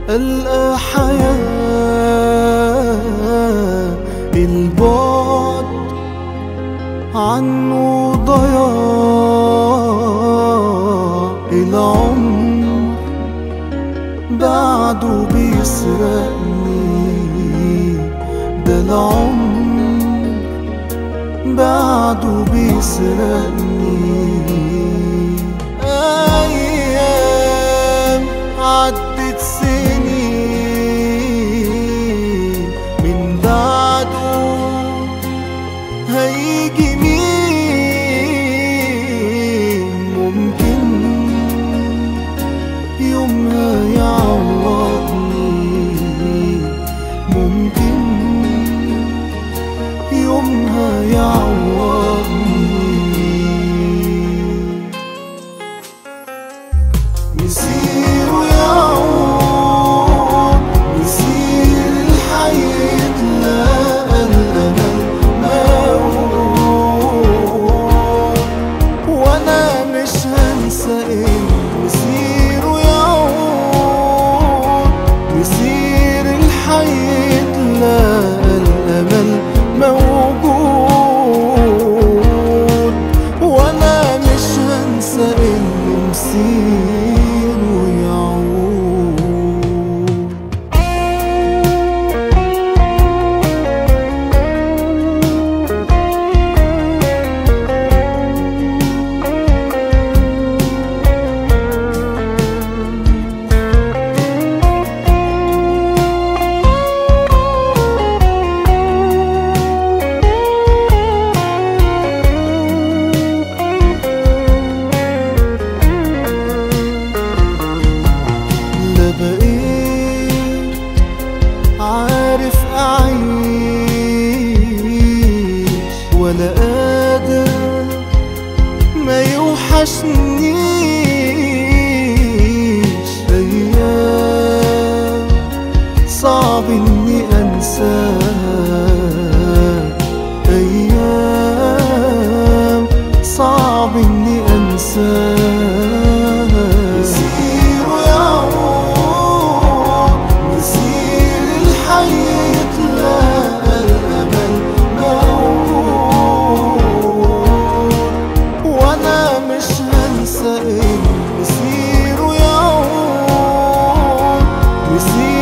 ألقى حياة البعد عنه ضياع العمر بعده بيسرقني ده العمر بعده بيسرقني أيام عدت سنين من بعده هيجي مين ممكن يومها يعوضني ممكن يومها يعوضني مسير ويعود مسير الحي يتلاقى الأمل موعود وأنا مش هنسى إن مسير ويعود مسير الحي يتلاقى الأمل موجود وأنا مش هنسى إنه مسير ويعود لا بقيت عارف أعيش ولا قادر ما يوحشنيش أيام صعب إني أنساها أيام صعب إني أنساها مسير ويعود مسير الحي يتلاقى الأمل موعود وأنا مش هنسى إن مسير ويعود مسير